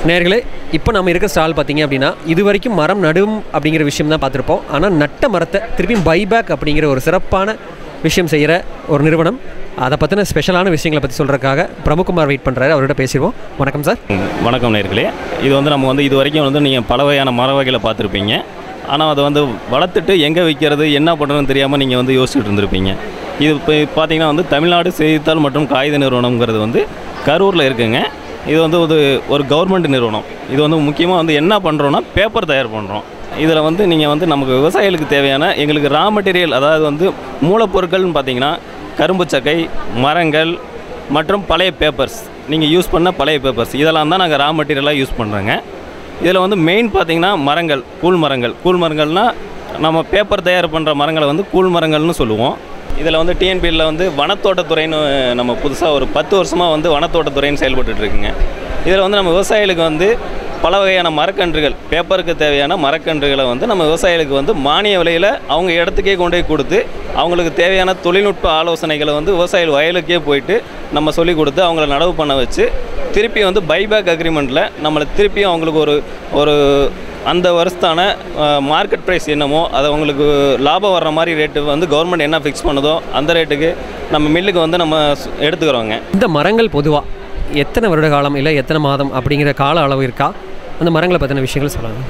நேர்களே இப்போ நம்ம இருக்கிற ஸ்டால் பார்த்தீங்க அப்படின்னா இது வரைக்கும் மரம் நடும் அப்படிங்கிற விஷயம் தான் பார்த்துருப்போம் ஆனால் நட்ட மரத்தை திருப்பியும் பைபேக் அப்படிங்கிற ஒரு சிறப்பான விஷயம் செய்கிற ஒரு நிறுவனம் அதை பற்றின ஸ்பெஷலான விஷயங்களை பற்றி சொல்கிறதுக்காக பிரமுகுமார் வெயிட் பண்ணுறாரு அவர்கிட்ட பேசிடுவோம் வணக்கம் சார் வணக்கம் நேர்களே இது வந்து நம்ம வந்து இது வரைக்கும் வந்து நீங்கள் பல வகையான மர வகைகளை பார்த்துருப்பீங்க ஆனால் அதை வந்து வளர்த்துட்டு எங்கே விற்கிறது என்ன பண்ணுறதுன்னு தெரியாமல் நீங்கள் வந்து யோசிச்சுட்டு இருந்திருப்பீங்க இது இப்போ பார்த்தீங்கன்னா வந்து தமிழ்நாடு செய்தித்தாள் மற்றும் காகித நிறுவனம்ங்கிறது வந்து கரூரில் இருக்குங்க இது வந்து ஒரு ஒரு கவர்மெண்ட் நிறுவனம் இது வந்து முக்கியமாக வந்து என்ன பண்ணுறோன்னா பேப்பர் தயார் பண்ணுறோம் இதில் வந்து நீங்கள் வந்து நமக்கு விவசாயிகளுக்கு தேவையான எங்களுக்கு ரா மெட்டீரியல் அதாவது வந்து மூலப்பொருட்கள்னு பார்த்தீங்கன்னா கரும்பு சக்கை மரங்கள் மற்றும் பழைய பேப்பர்ஸ் நீங்கள் யூஸ் பண்ண பழைய பேப்பர்ஸ் இதெல்லாம் தான் நாங்கள் ரா மெட்டீரியலாக யூஸ் பண்ணுறோங்க இதில் வந்து மெயின் பார்த்தீங்கன்னா மரங்கள் கூழ் மரங்கள் கூழ் மரங்கள்னால் நம்ம பேப்பர் தயார் பண்ணுற மரங்களை வந்து கூழ் மரங்கள்னு சொல்லுவோம் இதில் வந்து டிஎன்பியில் வந்து வனத்தோட்டத்துறைன்னு நம்ம புதுசாக ஒரு பத்து வருஷமாக வந்து வனத்தோட்டத்துறைன்னு செயல்பட்டுட்டு இருக்குங்க இதில் வந்து நம்ம விவசாயிகளுக்கு வந்து பல வகையான மரக்கன்றுகள் பேப்பருக்கு தேவையான மரக்கன்றுகளை வந்து நம்ம விவசாயிகளுக்கு வந்து மானிய விலையில் அவங்க இடத்துக்கே கொண்டு போய் கொடுத்து அவங்களுக்கு தேவையான தொழில்நுட்ப ஆலோசனைகளை வந்து விவசாயிகள் வயலுக்கே போயிட்டு நம்ம சொல்லி கொடுத்து அவங்கள நடவு பண்ண வச்சு திருப்பி வந்து பைபேக் அக்ரிமெண்ட்டில் நம்மளை திருப்பியும் அவங்களுக்கு ஒரு ஒரு அந்த வருஷத்தான மார்க்கெட் ப்ரைஸ் என்னமோ அது அவங்களுக்கு லாபம் வர்ற மாதிரி ரேட்டு வந்து கவர்மெண்ட் என்ன ஃபிக்ஸ் பண்ணுதோ அந்த ரேட்டுக்கு நம்ம மில்லுக்கு வந்து நம்ம ஸ்- எடுத்துக்கிறோங்க இந்த மரங்கள் பொதுவாக எத்தனை வருட காலம் இல்லை எத்தனை மாதம் அப்படிங்கிற கால அளவு இருக்கா அந்த மரங்களை பற்றின விஷயங்கள் சொல்லலாம்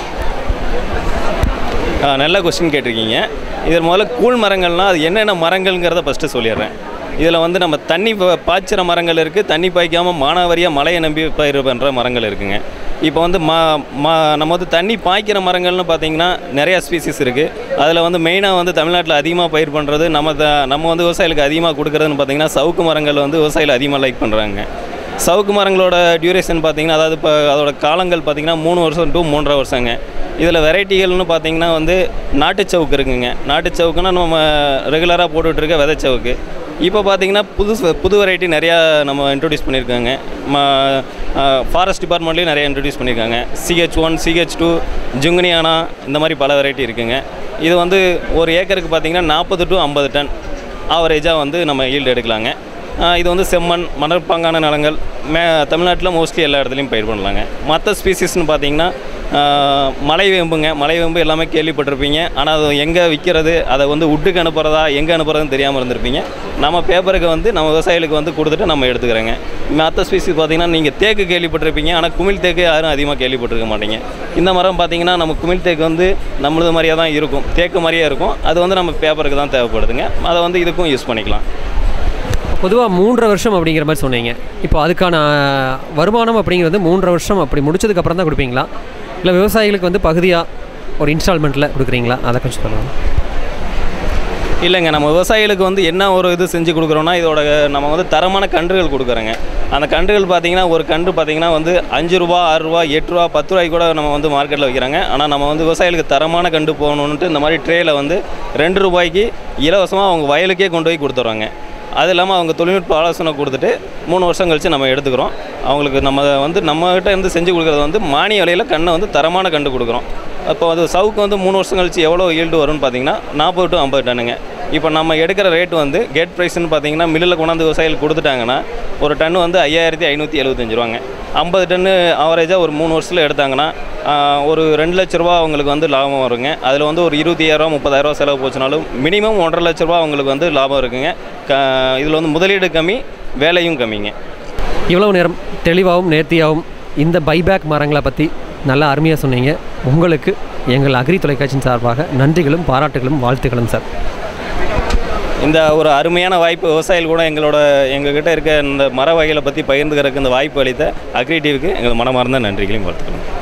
ஆ, நல்ல கொஸ்டின் கேட்டிருக்கீங்க இதில் முதல்ல கூழ் மரங்கள்னால் அது என்னென்ன மரங்கள்ங்கிறத ஃபஸ்ட்டு சொல்லிடுறேன் இதில் வந்து நம்ம தண்ணி பா- பாய்ச்சுற மரங்கள் இருக்குது தண்ணி பாய்க்காமல் மானாவாரியாக மழையை நம்பி பயிர் பண்ணுற மரங்கள் இருக்குங்க இப்போ வந்து மா மா நம்ம வந்து தண்ணி பாய்க்கிற மரங்கள்னு பார்த்தீங்கன்னா நிறையா ஸ்பீசிஸ் இருக்குது அதில் வந்து மெயினாக வந்து தமிழ்நாட்டில் அதிகமாக பயிர் பண்ணுறது நம்ம த நம்ம வந்து விவசாயிகளுக்கு அதிகமாக கொடுக்குறதுன்னு பார்த்தீங்கன்னா சவுக்கு மரங்கள் வந்து விவசாயிகள் அதிகமாக லைக் பண்ணுறாங்க சவுக்கு மரங்களோட டியூரேஷன் பார்த்தீங்கன்னா அதாவது இப்போ அதோட காலங்கள் பார்த்தீங்கன்னா மூணு வருஷம் டு மூன்றரை வருஷங்க இதில் வெரைட்டிகள்னு பார்த்தீங்கன்னா வந்து நாட்டு சவுக்கு இருக்குங்க நாட்டு சவுக்குன்னா நம்ம ரெகுலராக போட்டுட்டு இருக்க விதை சவுக்கு இப்போ பார்த்தீங்கன்னா புது புது வெரைட்டி நிறையா நம்ம இன்ட்ரடியூஸ் பண்ணியிருக்காங்க ஃபாரஸ்ட் டிபார்ட்மெண்ட்லேயும் நிறைய இன்ட்ரடியூஸ் பண்ணியிருக்காங்க சிஹெச் ஒன் சிஹெச் டூ ஜுங்கனியானா இந்த மாதிரி பல வெரைட்டி இருக்குங்க இது வந்து ஒரு ஏக்கருக்கு பார்த்தீங்கன்னா நாற்பது டு ஐம்பது டன் ஆவரேஜாக வந்து நம்ம ஈல்டு எடுக்கலாங்க ஆஹ் இது வந்து செம்மண் மணற்பாங்கான நிலங்கள் மே தமிழ்நாட்டில் மோஸ்ட்லி எல்லா இடத்துலையும் பயிர் பண்ணலாங்க மற்ற ஸ்பீசிஸ்னு பார்த்தீங்கன்னா ஆஹ் மலைவேம்புங்க மலைவேம்பு எல்லாமே கேள்விப்பட்டிருப்பீங்க ஆனால் அது எங்கே விற்கிறது அதை வந்து உட்டுக்கு அனுப்புகிறதா எங்கே அனுப்புறதுன்னு தெரியாமல் இருந்திருப்பீங்க நம்ம பேப்பருக்கு வந்து நம்ம விவசாயிகளுக்கு வந்து கொடுத்துட்டு நம்ம எடுத்துக்கிறோங்க மற்ற ஸ்பீசிஸ் பார்த்தீங்கன்னா நீங்கள் தேக்கு கேள்விப்பட்டிருப்பீங்க ஆனால் குமிழ் தேக்கு யாரும் அதிகமாக கேள்விப்பட்டிருக்க மாட்டீங்க இந்த மரம் பார்த்தீங்கன்னா நம்ம குமிழ் தேக்கு வந்து நம்மளது மாதிரியே தான் இருக்கும் தேக்கு மாதிரியே இருக்கும் அது வந்து நம்ம பேப்பருக்கு தான் தேவைப்படுதுங்க அதை வந்து இதுக்கும் யூஸ் பண்ணிக்கலாம் பொதுவாக மூன்றரை வருஷம் அப்படிங்கிற மாதிரி சொன்னீங்க இப்போ அதுக்கான அஹ், வருமானம் அப்படிங்கிறது மூன்றரை வருஷம் அப்படி முடிச்சதுக்கப்புறம் தான் கொடுப்பீங்களா இல்லை விவசாயிகளுக்கு வந்து பகுதியாக ஒரு இன்ஸ்டால்மெண்ட்டில் கொடுக்குறீங்களா அதை கொஞ்சம் சொல்லுங்கள் இல்லைங்க நம்ம விவசாயிகளுக்கு வந்து என்ன ஒரு இது செஞ்சு கொடுக்குறோன்னா இதோட நம்ம வந்து தரமான கன்றுகள் கொடுக்குறோங்க அந்த கன்றுகள் பார்த்தீங்கன்னா ஒரு கன்று பார்த்தீங்கன்னா வந்து அஞ்சு ரூபா ஆறு ரூபா எட்டு ரூபா பத்து ரூபாய்க்கு கூட நம்ம வந்து மார்க்கெட்டில் வைக்கிறாங்க ஆனால் நம்ம வந்து விவசாயிகளுக்கு தரமான கன்று போகணுன்ட்டு இந்த மாதிரி ட்ரேயில் வந்து ரெண்டு ரூபாய்க்கு இலவசமாக அவங்க வயலுக்கே கொண்டு போய் கொடுத்துட்றாங்க அது இல்லாமல் அவங்க தொழில்நுட்ப ஆலோசனை கொடுத்துட்டு மூணு வருஷம் கழித்து நம்ம எடுத்துக்கிறோம் அவங்களுக்கு நம்ம வந்து நம்மகிட்ட இருந்து செஞ்சு கொடுக்குறது வந்து மானிய விலையில் கண்ணை வந்து தரமான கண்டு கொடுக்குறோம் அப்போ அது சவுக்கு வந்து மூணு வருஷம் கழிச்சு எவ்வளோ ஈல்டு வரும்னு பார்த்தீங்கன்னா நாற்பது டு ஐம்பது டன்னுங்க இப்போ நம்ம எடுக்கிற ரேட் வந்து கேட் ப்ரைஸ்னு பார்த்தீங்கன்னா மில்லில் கொண்டாந்து விவசாயிகள் கொடுத்துட்டாங்கன்னா ஒரு டன் வந்து ஐயாயிரத்தி ஐநூற்றி எழுபத்தஞ்சு ரூபாங்க ஐம்பது டன்னு ஆவரேஜாக ஒரு மூணு வருஷத்தில் எடுத்தாங்கன்னா ஆஹ், ஒரு ரெண்டு லட்ச ரூபா அவங்களுக்கு வந்து லாபம் வருங்க அதில் வந்து ஒரு இருபத்தியாயிரம் முப்பதாயிரரூவா செலவு போச்சுனாலும் மினிமம் ஒன்றரை லட்ச ரூபா அவங்களுக்கு வந்து லாபம் இருக்குங்க க இதில் வந்து முதலீடு கம்மி வேலையும் கம்மிங்க இவ்வளவு நேரம் தெளிவாகவும் நேர்த்தியாகவும் இந்த பைபேக் மரங்களை பற்றி நல்லா அருமையாக சொன்னீங்க உங்களுக்கு எங்கள் அக்ரி தொலைக்காட்சியின் சார்பாக நன்றிகளும் பாராட்டுகளும் வாழ்த்துக்களும் சார் இந்த ஒரு அருமையான வாய்ப்பு விவசாயிகள் கூட எங்களோட எங்ககிட்ட இருக்க இந்த மர வகைகளை பற்றி பகிர்ந்துக்கிறதுக்கு இந்த வாய்ப்பு அளித்த அக்ரி டிவிக்கு எங்கள் மனமார்ந்த நன்றிகளையும் வாழ்த்துக்கிறோம்